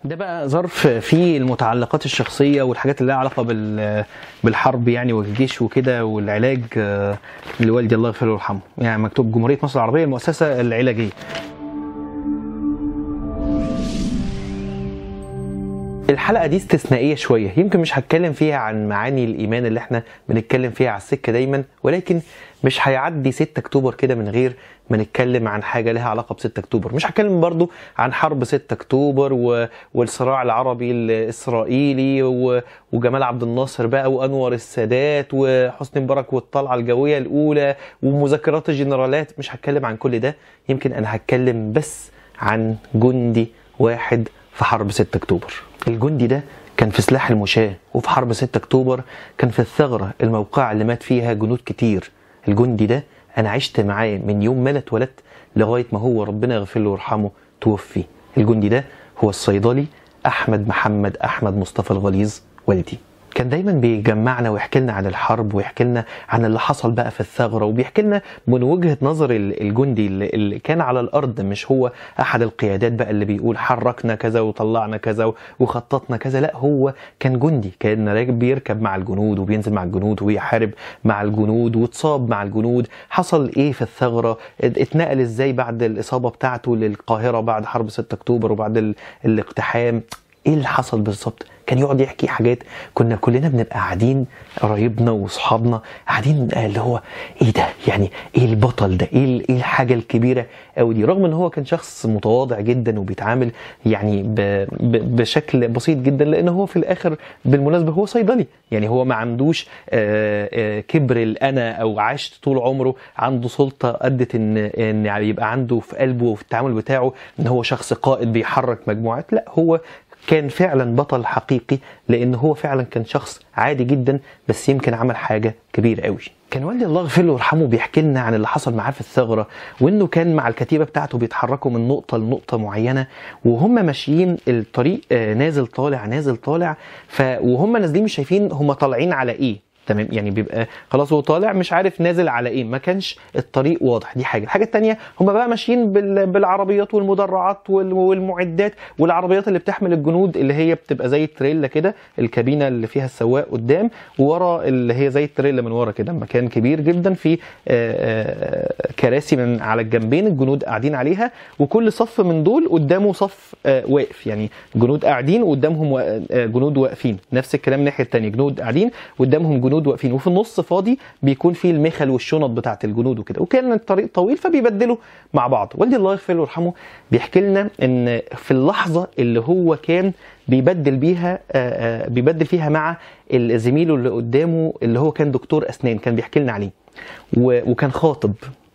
ده بقى ظرف فيه المتعلقات الشخصية والحاجات اللي لها علاقة بال- بالحرب يعني والجيش وكده والعلاج آه، لوالدي الله يغفر له ويرحمه يعني مكتوب جمهورية مصر العربية المؤسسة العلاجية الحلقة دي استثنائية شوية يمكن مش هتكلم فيها عن معاني الإيمان اللي احنا بنتكلم فيها على السكة دايما ولكن مش هيعدي 6 أكتوبر كده من غير ما نتكلم عن حاجة لها علاقة ب 6 أكتوبر مش هتكلم برضو عن حرب 6 أكتوبر و... والصراع العربي الإسرائيلي و... وجمال عبد الناصر بقى وأنور السادات وحسني مبارك والطلعة الجوية الأولى ومذكرات الجنرالات مش هتكلم عن كل ده يمكن أنا هتكلم بس عن جندي واحد في حرب 6 أكتوبر الجندي ده كان في سلاح المشاة وفي حرب 6 أكتوبر كان في الثغرة الموقعة اللي مات فيها جنود كتير الجندي ده أنا عشت معاه من يوم ما أنا اتولدت لغاية ما هو ربنا يغفر له ويرحمه توفي الجندي ده هو الصيدلي أحمد محمد أحمد مصطفى الغليظ والدي كان دايما بيجمعنا ويحكي لنا عن الحرب ويحكي لنا عن اللي حصل بقى في الثغره وبيحكي لنا من وجهه نظر ال- الجندي اللي اللي كان على الارض مش هو احد القيادات بقى اللي بيقول حركنا كذا وطلعنا كذا وخططنا كذا لا هو كان جندي كان راكب بيركب مع الجنود وبينزل مع الجنود ويحارب مع الجنود واتصاب مع الجنود حصل ايه في الثغره ات- اتنقل ازاي بعد الاصابه بتاعته للقاهره بعد حرب 6 اكتوبر وبعد ال- الاقتحام ايه اللي حصل بالظبط كان يقعد يحكي حاجات كنا كلنا بنبقى قاعدين قرايبنا واصحابنا قاعدين اللي هو ايه ده يعني ايه البطل ده ايه ال- ايه الحاجه الكبيره قوي دي رغم ان هو كان شخص متواضع جدا وبيتعامل يعني ب ب بشكل بسيط جدا لان هو في الاخر بالمناسبه هو صيدلي يعني هو ما عندوش آه، آه، كبر الانا او عاش طول عمره عنده سلطه ادت ان ان يبقى عنده في قلبه وفي التعامل بتاعه ان هو شخص قائد بيحرك مجموعات لا هو كان فعلا بطل حقيقي لان هو فعلا كان شخص عادي جدا بس يمكن عمل حاجه كبيره قوي كان والدي الله يغفر له ويرحمه بيحكي لنا عن اللي حصل معاه في الثغره وانه كان مع الكتيبه بتاعته بيتحركوا من نقطه لنقطه معينه وهم ماشيين الطريق آه، نازل طالع نازل طالع ف وهم نازلين مش شايفين هم طالعين على ايه تمام يعني بيبقى خلاص هو طالع مش عارف نازل على ايه ما كانش الطريق واضح دي حاجه الحاجه الثانيه هم بقى ماشيين بال- بالعربيات والمدرعات وال- والمعدات والعربيات اللي بتحمل الجنود اللي هي بتبقى زي التريلا كده الكابينه اللي فيها السواق قدام وورا اللي هي زي التريلا من ورا كده مكان كبير جدا فيه آه، آه، كراسي من على الجنبين الجنود قاعدين عليها وكل صف من دول قدامه صف آه، واقف يعني جنود قاعدين وقدامهم وا- آه، جنود واقفين نفس الكلام الناحيه الثانيه جنود قاعدين وقدامهم جنود واقفين وفي النص فاضي بيكون فيه المخل والشنط بتاعه الجنود وكده وكان الطريق طويل فبيبدلوا مع بعض والدي الله يغفر له ويرحمه بيحكي لنا ان في اللحظه اللي هو كان بيبدل بيها آه، آه، بيبدل فيها مع زميله اللي قدامه اللي هو كان دكتور اسنان كان بيحكي لنا عليه و- وكان خاطب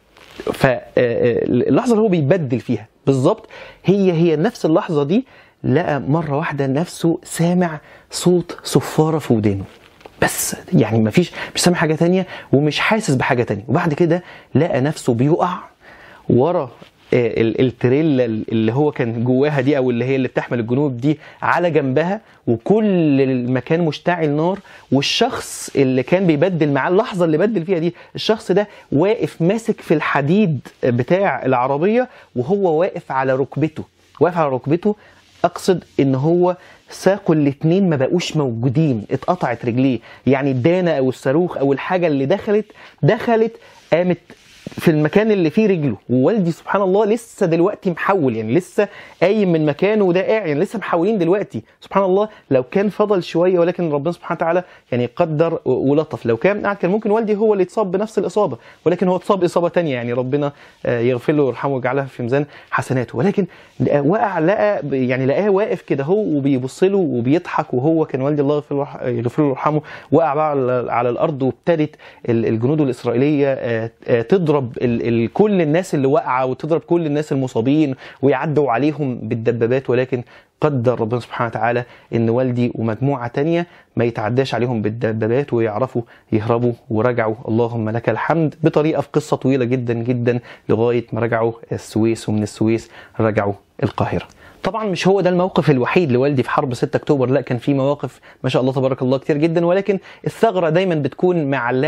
فاللحظه اللي هو بيبدل فيها بالظبط هي هي نفس اللحظه دي لقى مره واحده نفسه سامع صوت صفاره في ودانه بس يعني مفيش مش سامع حاجه تانية ومش حاسس بحاجه تانية وبعد كده لقى نفسه بيقع ورا آه، ال- التريلا اللي هو كان جواها دي او اللي هي اللي بتحمل الجنوب دي على جنبها وكل المكان مشتعل نار والشخص اللي كان بيبدل معاه اللحظه اللي بدل فيها دي الشخص ده واقف ماسك في الحديد بتاع العربيه وهو واقف على ركبته واقف على ركبته اقصد ان هو ساقه الاتنين ما بقوش موجودين اتقطعت رجليه يعني الدانه او الصاروخ او الحاجه اللي دخلت دخلت قامت في المكان اللي فيه رجله ووالدي سبحان الله لسه دلوقتي محول يعني لسه قايم من مكانه وده قاعد يعني لسه محولين دلوقتي سبحان الله لو كان فضل شويه ولكن ربنا سبحانه وتعالى يعني قدر و- ولطف لو كان قاعد كان ممكن والدي هو اللي اتصاب بنفس الاصابه ولكن هو اتصاب اصابه تانية يعني ربنا آه، يغفر له ويرحمه ويجعلها في ميزان حسناته ولكن لقى- وقع لقى يعني لقاه واقف كده هو وبيبص له وبيضحك وهو كان والدي الله يغفر له- يغفر له ويرحمه وقع بقى على- على الارض وابتدت ال- الجنود الاسرائيليه آه، آه، تضرب ال- ال- كل الناس اللي واقعه وتضرب كل الناس المصابين ويعدوا عليهم بالدبابات ولكن قدر ربنا سبحانه وتعالى ان والدي ومجموعه تانية ما يتعداش عليهم بالدبابات ويعرفوا يهربوا ورجعوا اللهم لك الحمد بطريقه في قصه طويله جدا جدا لغايه ما رجعوا السويس ومن السويس رجعوا القاهره. طبعا مش هو ده الموقف الوحيد لوالدي في حرب 6 اكتوبر لا كان في مواقف ما شاء الله تبارك الله كتير جدا ولكن الثغره دايما بتكون معلقه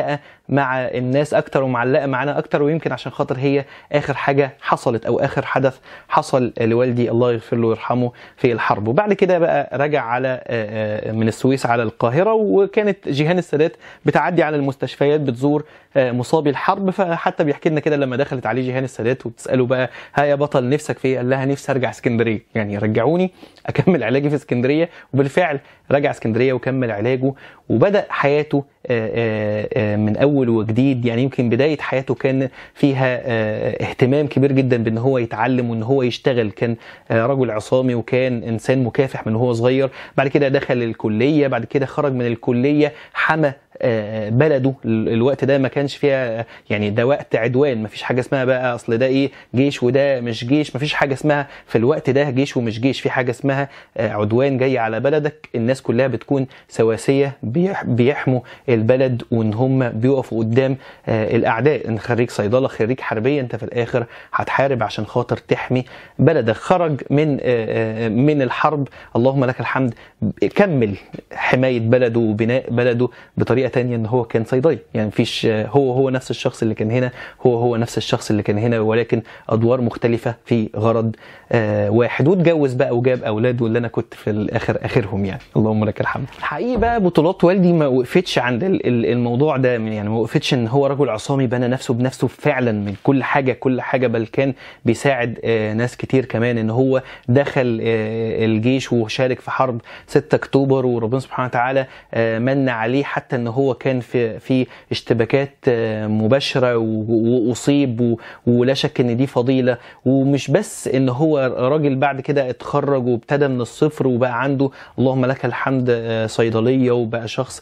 مع الناس اكتر ومعلقه معانا اكتر ويمكن عشان خاطر هي اخر حاجه حصلت او اخر حدث حصل لوالدي الله يغفر له ويرحمه في الحرب وبعد كده بقى رجع على آه، آه، من السويس على القاهره وكانت جيهان السادات بتعدي على المستشفيات بتزور آه، مصابي الحرب فحتى بيحكي لنا كده لما دخلت عليه جيهان السادات وبتساله بقى ها يا بطل نفسك في ايه؟ قال لها نفسي ارجع اسكندريه يعني رجعوني اكمل علاجي في اسكندريه وبالفعل رجع اسكندريه وكمل علاجه وبدا حياته آه، آه، آه، من اول وجديد يعني يمكن بدايه حياته كان فيها آه، اهتمام كبير جدا بان هو يتعلم وان هو يشتغل كان آه، رجل عصامي وكان انسان مكافح من هو صغير بعد كده دخل الكليه بعد كده خرج من الكليه حمى آه، بلده ال- الوقت ده ما كانش فيها يعني ده وقت عدوان ما فيش حاجه اسمها بقى اصل ده ايه جيش وده مش جيش ما فيش حاجه اسمها في الوقت ده جيش ومش جيش في حاجه اسمها آه، عدوان جاي على بلدك الناس كلها بتكون سواسيه بيح- بيحموا البلد وان هم بيقفوا قدام آه، الاعداء ان خريج صيدله خريج حربيه انت في الاخر هتحارب عشان خاطر تحمي بلدك خرج من آه، آه، من الحرب اللهم لك الحمد كمل حمايه بلده وبناء بلده بطريقه تانية ان هو كان صيدلي يعني مفيش هو هو نفس الشخص اللي كان هنا هو هو نفس الشخص اللي كان هنا ولكن ادوار مختلفه في غرض آه واحد واتجوز بقى وجاب اولاد واللي انا كنت في الاخر اخرهم يعني اللهم لك الحمد الحقيقه بقى بطولات والدي ما وقفتش عند ال- ال- الموضوع ده يعني ما وقفتش ان هو رجل عصامي بنى نفسه بنفسه فعلا من كل حاجه كل حاجه بل كان بيساعد آه ناس كتير كمان ان هو دخل آه الجيش وشارك في حرب 6 اكتوبر وربنا سبحانه وتعالى آه من عليه حتى ان هو كان في في اشتباكات آه مباشره و- واصيب و- ولا شك ان دي فضيله ومش بس ان هو راجل بعد كده اتخرج وابتدى من الصفر وبقى عنده اللهم لك الحمد آه، صيدليه وبقى شخص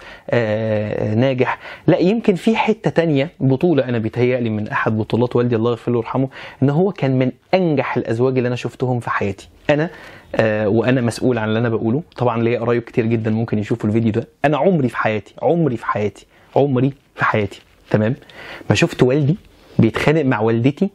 آه، ناجح لا يمكن في حته تانية بطوله انا بيتهيألي من احد بطولات والدي الله يغفر له ويرحمه ان هو كان من انجح الازواج اللي انا شفتهم في حياتي انا آه وانا مسؤول عن اللي انا بقوله طبعا ليا قرايب كتير جدا ممكن يشوفوا الفيديو ده انا عمري في حياتي عمري في حياتي عمري في حياتي تمام ما شفت والدي بيتخانق مع والدتي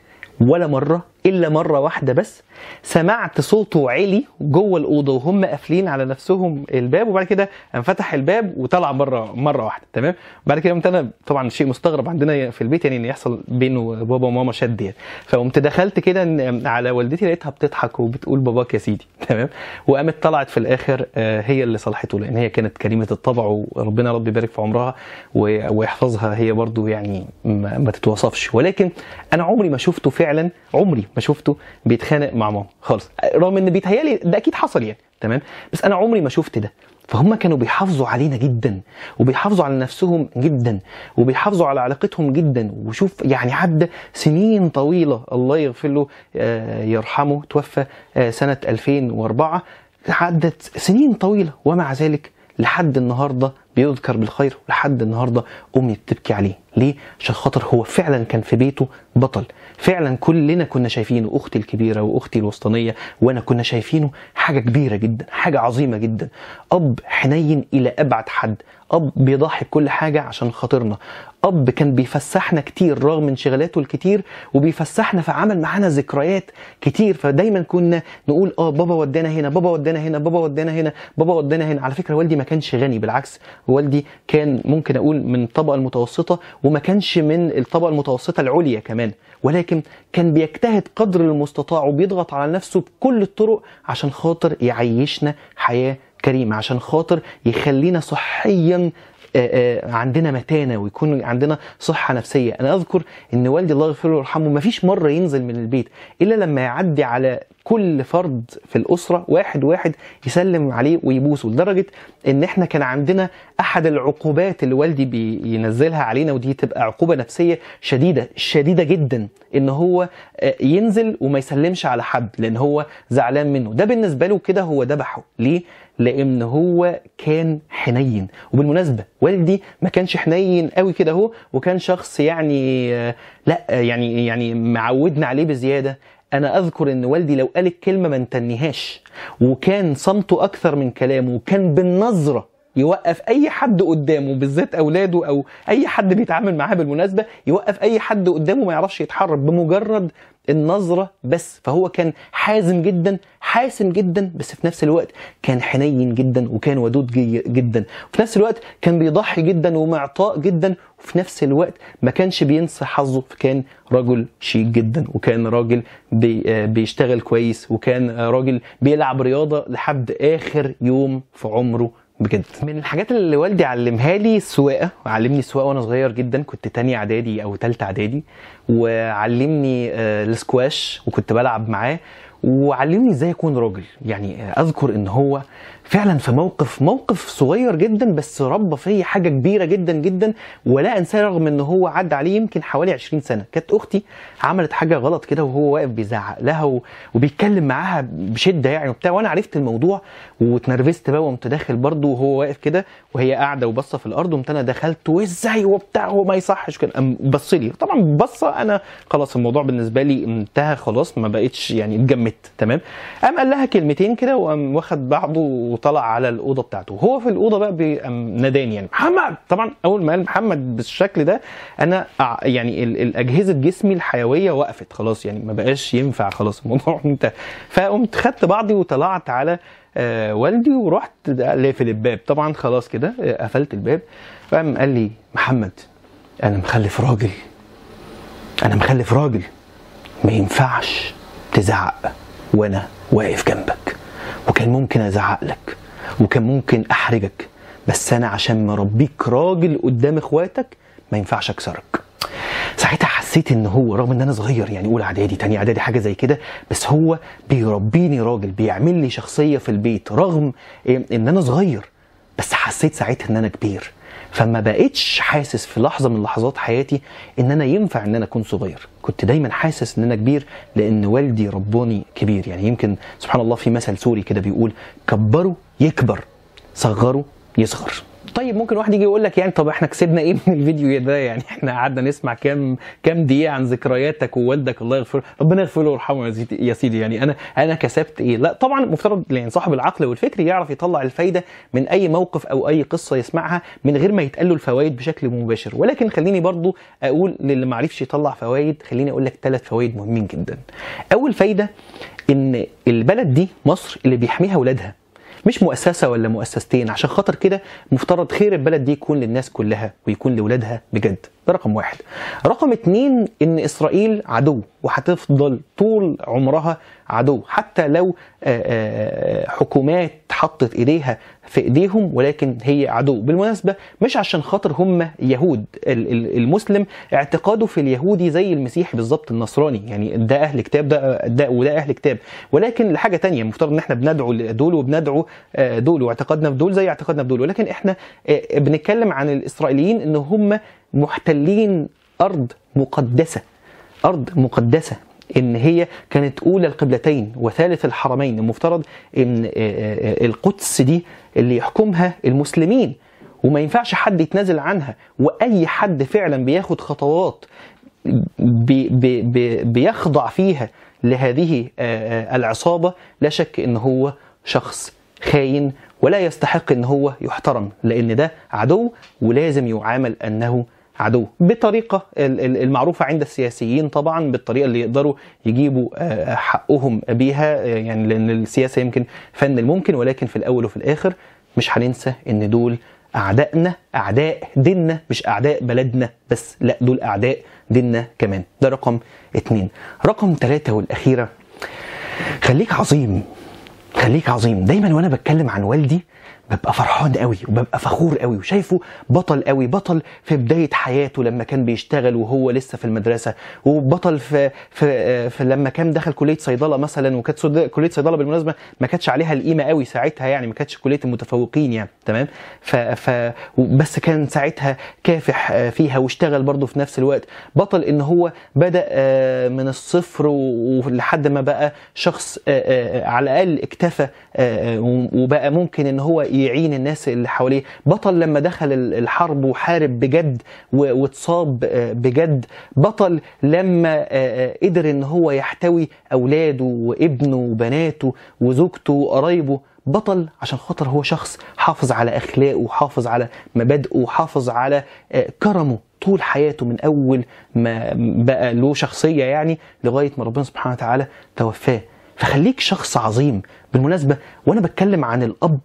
ولا مرة إلا مرة واحدة بس سمعت صوته عالي جوه الأوضة وهم قافلين على نفسهم الباب وبعد كده قام فتح الباب وطلع مرة مرة واحدة تمام بعد كده قمت أنا طبعا شيء مستغرب عندنا في البيت يعني إن يحصل بينه بابا وماما شد يعني فقمت دخلت كده إن- على والدتي لقيتها بتضحك وبتقول باباك يا سيدي تمام وقامت طلعت في الآخر آه، هي اللي صلحته لأن هي كانت كريمة الطبع وربنا رب يبارك في عمرها و- ويحفظها هي برضو يعني ما, ما تتوصفش ولكن انا عمري ما شفته فعلا عمري ما شفته بيتخانق مع ماما خالص رغم ان بيتهيالي ده اكيد حصل يعني تمام بس انا عمري ما شفت ده فهم كانوا بيحافظوا علينا جدا وبيحافظوا على نفسهم جدا وبيحافظوا على علاقتهم جدا وشوف يعني عدى سنين طويله الله يغفر له آه، يرحمه توفى آه، سنه 2004 عدت سنين طويله ومع ذلك لحد النهارده بيذكر بالخير ولحد النهارده امي بتبكي عليه ليه عشان خاطر هو فعلا كان في بيته بطل فعلا كلنا كنا شايفينه اختي الكبيره واختي الوسطانيه وانا كنا شايفينه حاجه كبيره جدا حاجه عظيمه جدا اب حنين الى ابعد حد اب بيضحي بكل حاجه عشان خاطرنا اب كان بيفسحنا كتير رغم انشغالاته الكتير وبيفسحنا فعمل معانا ذكريات كتير فدايما كنا نقول اه بابا ودانا هنا بابا ودانا هنا بابا ودانا هنا بابا ودانا هنا على فكره والدي ما كانش غني بالعكس والدي كان ممكن اقول من الطبقه المتوسطه وما كانش من الطبقه المتوسطه العليا كمان ولكن كان بيجتهد قدر المستطاع وبيضغط على نفسه بكل الطرق عشان خاطر يعيشنا حياه كريمه عشان خاطر يخلينا صحيا آه، آه، عندنا متانه ويكون عندنا صحه نفسيه انا اذكر ان والدي الله يغفر له ويرحمه ما فيش مره ينزل من البيت الا لما يعدي على كل فرد في الاسره واحد واحد يسلم عليه ويبوسه لدرجه ان احنا كان عندنا احد العقوبات اللي والدي بينزلها علينا ودي تبقى عقوبه نفسيه شديده شديده جدا ان هو آه، ينزل وما يسلمش على حد لان هو زعلان منه ده بالنسبه له كده هو ذبحه ليه لان هو كان حنين وبالمناسبه والدي ما كانش حنين قوي كده اهو وكان شخص يعني آه، لا آه، يعني يعني معودنا عليه بزياده انا اذكر ان والدي لو قال الكلمه ما انتنيهاش وكان صمته اكثر من كلامه وكان بالنظره يوقف اي حد قدامه بالذات اولاده او اي حد بيتعامل معاه بالمناسبه يوقف اي حد قدامه ما يعرفش يتحرك بمجرد النظره بس فهو كان حازم جدا حاسم جدا بس في نفس الوقت كان حنين جدا وكان ودود جي- جدا وفي نفس الوقت كان بيضحي جدا ومعطاء جدا وفي نفس الوقت ما كانش بينسى حظه فكان رجل شيك جدا وكان راجل بي آه بيشتغل كويس وكان آه راجل بيلعب رياضه لحد اخر يوم في عمره بجد من الحاجات اللي والدي علمها لي السواقه علمني السواقه وانا صغير جدا كنت تانية اعدادي او تالتة اعدادي وعلمني آه، السكواش وكنت بلعب معاه وعلمني ازاي اكون راجل يعني آه، اذكر ان هو فعلا في موقف موقف صغير جدا بس ربى فيا حاجه كبيره جدا جدا ولا انساه رغم ان هو عدى عليه يمكن حوالي 20 سنه كانت اختي عملت حاجه غلط كده وهو واقف بيزعق لها و... وبيتكلم معاها بشده يعني وبتاع وانا عرفت الموضوع واتنرفزت بقى وقمت داخل برضه وهو واقف كده وهي قاعده وباصه في الارض وقمت انا دخلت وازاي وبتاع وما يصحش كده قام بص لي طبعا بصه انا خلاص الموضوع بالنسبه لي انتهى خلاص ما بقتش يعني اتجمدت تمام قام قال لها كلمتين كده وقام واخد بعضه وطلع على الاوضه بتاعته وهو في الاوضه بقى بي- قام ناداني يعني محمد طبعا اول ما قال محمد بالشكل ده انا أع- يعني ال- ال- اجهزه جسمي الحيويه وقفت خلاص يعني ما بقاش ينفع خلاص الموضوع انتهى فقمت خدت بعضي وطلعت على آه، والدي ورحت قافل الباب طبعا خلاص كده آه، قفلت الباب فقام قال لي محمد انا مخلف راجل انا مخلف راجل ما ينفعش تزعق وانا واقف جنبك وكان ممكن ازعق لك وكان ممكن احرجك بس انا عشان مربيك راجل قدام اخواتك ما ينفعش اكسرك ساعتها حسيت ان هو رغم ان انا صغير يعني اولى اعدادي تاني اعدادي حاجه زي كده بس هو بيربيني راجل بيعمل لي شخصيه في البيت رغم إيه ان انا صغير بس حسيت ساعتها ان انا كبير فما بقتش حاسس في لحظه من لحظات حياتي ان انا ينفع ان انا اكون صغير كنت دايما حاسس ان انا كبير لان والدي رباني كبير يعني يمكن سبحان الله في مثل سوري كده بيقول كبروا يكبر صغروا يصغر طيب ممكن واحد يجي يقول لك يعني طب احنا كسبنا ايه من الفيديو ده يعني احنا قعدنا نسمع كام كام دقيقه عن ذكرياتك ووالدك الله يغفر ربنا يغفر له ويرحمه يا سيدي- يا سيدي يعني انا انا كسبت ايه لا طبعا المفترض يعني صاحب العقل والفكر يعرف يطلع الفايده من اي موقف او اي قصه يسمعها من غير ما يتقال له الفوائد بشكل مباشر ولكن خليني برضو اقول للي ما عرفش يطلع فوائد خليني اقول لك ثلاث فوائد مهمين جدا اول فايده ان البلد دي مصر اللي بيحميها اولادها مش مؤسسة ولا مؤسستين عشان خاطر كده مفترض خير البلد دي يكون للناس كلها ويكون لولادها بجد ده رقم واحد رقم اتنين ان اسرائيل عدو وهتفضل طول عمرها عدو حتى لو آه، آه، حكومات حطت ايديها في ايديهم ولكن هي عدو بالمناسبة مش عشان خاطر هم يهود ال- ال- المسلم اعتقاده في اليهودي زي المسيحي بالظبط النصراني يعني ده اهل كتاب ده, ده وده اهل كتاب ولكن لحاجه تانية المفترض ان احنا بندعو دول وبندعو آه، دول واعتقادنا في دول زي اعتقادنا في دول ولكن احنا آه، بنتكلم عن الاسرائيليين ان هم محتلين ارض مقدسه ارض مقدسه ان هي كانت اولى القبلتين وثالث الحرمين المفترض ان آه، آه، القدس دي اللي يحكمها المسلمين وما ينفعش حد يتنازل عنها واي حد فعلا بياخد خطوات بي بي بي بيخضع فيها لهذه آه، آه، العصابة لا شك ان هو شخص خاين ولا يستحق ان هو يحترم لان ده عدو ولازم يعامل انه عدو بطريقة ال- ال- المعروفة عند السياسيين طبعا بالطريقة اللي يقدروا يجيبوا آه، حقهم بيها آه، يعني لأن السياسة يمكن فن الممكن ولكن في الأول وفي الآخر مش هننسى إن دول أعدائنا أعداء ديننا مش أعداء بلدنا بس لا دول أعداء ديننا كمان ده رقم اتنين رقم ثلاثة والأخيرة خليك عظيم خليك عظيم دايما وانا بتكلم عن والدي ببقى فرحان قوي وببقى فخور قوي وشايفه بطل قوي بطل في بدايه حياته لما كان بيشتغل وهو لسه في المدرسه وبطل في في, في لما كان دخل كليه صيدله مثلا وكانت صد- كليه صيدله بالمناسبه ما كانتش عليها القيمه قوي ساعتها يعني ما كانتش كليه المتفوقين يعني تمام ف, ف بس كان ساعتها كافح آه، فيها واشتغل برضه في نفس الوقت بطل ان هو بدا آه، من الصفر و- ولحد ما بقى شخص آه، آه، على الاقل اكتفى آه، آه، وبقى ممكن ان هو يعين الناس اللي حواليه بطل لما دخل ال- الحرب وحارب بجد و- واتصاب آه، بجد بطل لما آه، آه، قدر ان هو يحتوي اولاده وابنه وبناته وزوجته وقرايبه بطل عشان خاطر هو شخص حافظ على اخلاقه وحافظ على مبادئه وحافظ على آه، كرمه طول حياته من اول ما بقى له شخصيه يعني لغايه ما ربنا سبحانه وتعالى توفاه فخليك شخص عظيم بالمناسبه وانا بتكلم عن الاب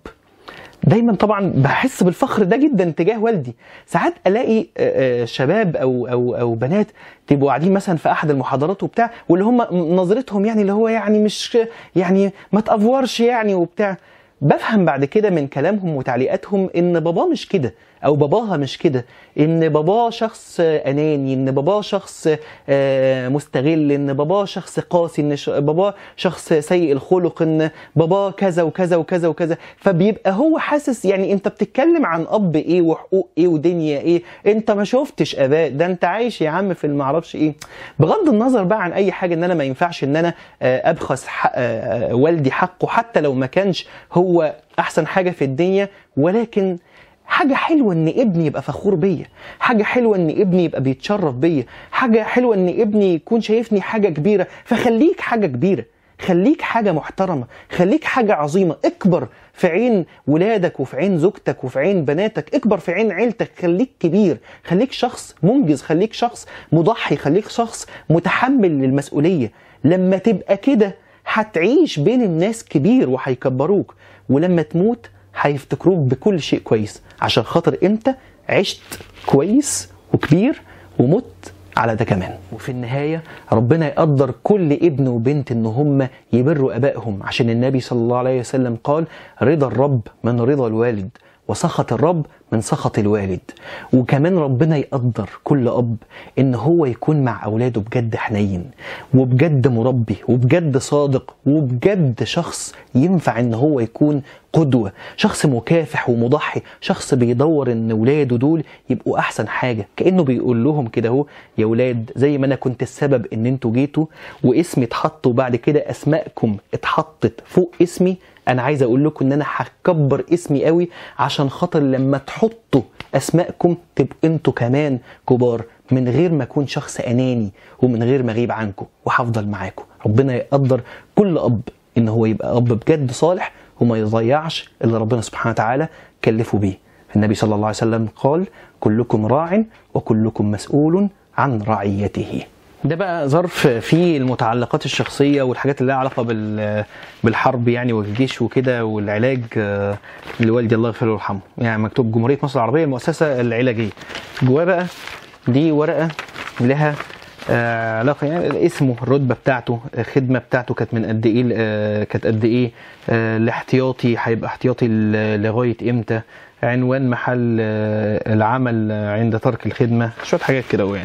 دايما طبعا بحس بالفخر ده جدا تجاه والدي ساعات الاقي آه، آه، شباب او او او بنات تبقوا قاعدين مثلا في احد المحاضرات وبتاع واللي هم نظرتهم يعني اللي هو يعني مش يعني ما تافورش يعني وبتاع بفهم بعد كده من كلامهم وتعليقاتهم ان باباه مش كده او باباها مش كده ان باباه شخص اناني ان باباه شخص آه، مستغل ان باباه شخص قاسي ان ش- باباه شخص سيء الخلق ان باباه كذا وكذا وكذا وكذا فبيبقى هو حاسس يعني انت بتتكلم عن اب ايه وحقوق ايه ودنيا ايه انت ما شفتش اباء ده انت عايش يا عم في المعرفش ايه بغض النظر بقى عن اي حاجه ان انا ما ينفعش ان انا آه، ابخس حق آه، والدي حقه حتى لو ما كانش هو احسن حاجه في الدنيا ولكن حاجة حلوة إن ابني يبقى فخور بيا، حاجة حلوة إن ابني يبقى بيتشرف بيا، حاجة حلوة إن ابني يكون شايفني حاجة كبيرة، فخليك حاجة كبيرة، خليك حاجة محترمة، خليك حاجة عظيمة، اكبر في عين ولادك وفي عين زوجتك وفي عين بناتك، اكبر في عين عيلتك، خليك كبير، خليك شخص منجز، خليك شخص مضحي، خليك شخص متحمل للمسؤولية، لما تبقى كده هتعيش بين الناس كبير وهيكبروك، ولما تموت هيفتكروك بكل شيء كويس عشان خاطر انت عشت كويس وكبير ومت على ده كمان وفي النهاية ربنا يقدر كل ابن وبنت ان هم يبروا ابائهم عشان النبي صلى الله عليه وسلم قال رضا الرب من رضا الوالد وسخط الرب من سخط الوالد وكمان ربنا يقدر كل اب ان هو يكون مع اولاده بجد حنين وبجد مربي وبجد صادق وبجد شخص ينفع ان هو يكون قدوه شخص مكافح ومضحي شخص بيدور ان ولاده دول يبقوا احسن حاجه كانه بيقول لهم كده اهو يا ولاد زي ما انا كنت السبب ان انتوا جيتوا واسمي اتحط وبعد كده اسماءكم اتحطت فوق اسمي انا عايز اقول لكم ان انا هكبر اسمي قوي عشان خاطر لما تحطوا اسماءكم تبقوا انتوا كمان كبار من غير ما اكون شخص اناني ومن غير ما اغيب عنكم وهفضل معاكم ربنا يقدر كل اب ان هو يبقى اب بجد صالح وما يضيعش اللي ربنا سبحانه وتعالى كلفه بيه النبي صلى الله عليه وسلم قال كلكم راع وكلكم مسؤول عن رعيته ده بقى ظرف فيه المتعلقات الشخصية والحاجات اللي لها علاقة بال- بالحرب يعني والجيش وكده والعلاج آه، لوالدي الله يغفر له ويرحمه يعني مكتوب جمهورية مصر العربية المؤسسة العلاجية جواه بقى دي ورقة لها آه، علاقة يعني اسمه الرتبة بتاعته الخدمة بتاعته كانت من قد ايه آه، كانت قد ايه آه، الاحتياطي هيبقى احتياطي ل- لغاية امتى عنوان محل آه، العمل عند ترك الخدمة شوية حاجات كده أهو يعني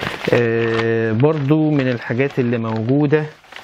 آه، برضو من الحاجات اللي موجودة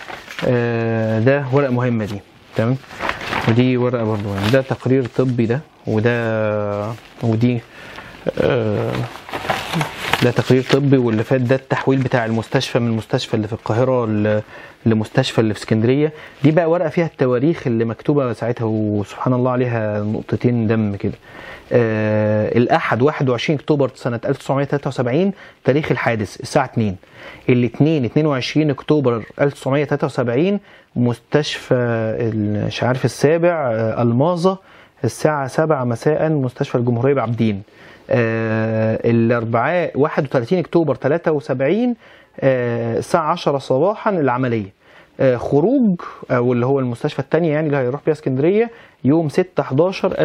آه، ده ورقة مهمة دي تمام ودي ورقة برضو يعني ده تقرير طبي ده وده ودي آه، ده تقرير طبي واللي فات ده التحويل بتاع المستشفى من المستشفى اللي في القاهرة ل- لمستشفى اللي في اسكندرية دي بقى ورقة فيها التواريخ اللي مكتوبة ساعتها وسبحان الله عليها نقطتين دم كده آه الأحد 21 أكتوبر سنة 1973 تاريخ الحادث الساعة 2 الاثنين 22 أكتوبر 1973 مستشفى ال- مش عارف السابع آه، الماظة الساعة 7 مساء مستشفى الجمهورية بعبدين آه الأربعاء 31 أكتوبر 73 آه الساعة 10 صباحا العملية آه خروج أو اللي هو المستشفى الثانية يعني اللي هيروح بيها اسكندرية يوم 6 11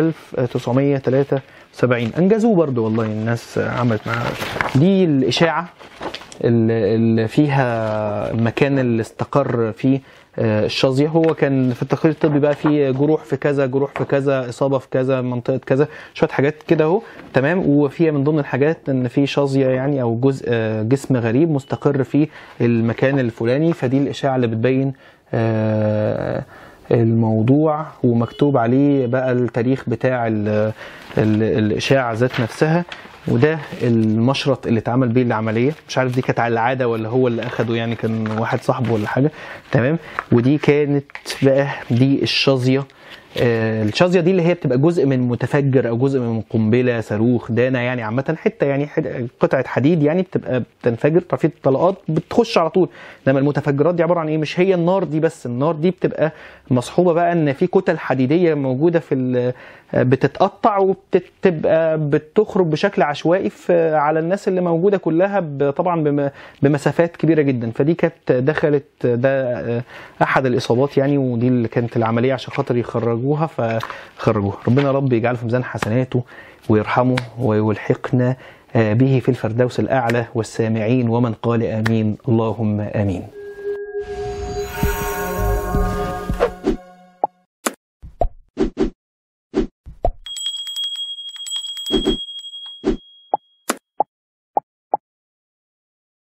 1973 أنجزوه برضو والله الناس عملت معاه دي الإشاعة اللي اللي فيها المكان اللي استقر فيه آه، الشظية هو كان في التقرير الطبي بقى فيه جروح في كذا جروح في كذا إصابة في كذا منطقة كذا شوية حاجات كده أهو تمام وفيها من ضمن الحاجات إن في شظية يعني أو جزء آه، جسم غريب مستقر في المكان الفلاني فدي الإشاعة اللي بتبين آه، الموضوع ومكتوب عليه بقى التاريخ بتاع ال ال الإشاعة ذات نفسها وده المشرط اللي اتعمل بيه العمليه مش عارف دي كانت على العاده ولا هو اللي اخده يعني كان واحد صاحبه ولا حاجه تمام ودي كانت بقى دي الشظيه آه، الشظيه دي اللي هي بتبقى جزء من متفجر او جزء من قنبله صاروخ دانه يعني عامه حته يعني حد- قطعه حديد يعني بتبقى بتنفجر في طلقات بتخش على طول انما المتفجرات دي عباره عن ايه مش هي النار دي بس النار دي بتبقى مصحوبه بقى ان في كتل حديديه موجوده في ال- بتتقطع وبتبقى بتخرج بشكل عشوائي في على الناس اللي موجوده كلها ب- طبعا بم- بمسافات كبيره جدا فدي كانت دخلت ده احد الاصابات يعني ودي اللي كانت العمليه عشان خاطر يخرجوها فخرجوها ربنا يا رب يجعله في ميزان حسناته ويرحمه ويلحقنا به في الفردوس الاعلى والسامعين ومن قال امين اللهم امين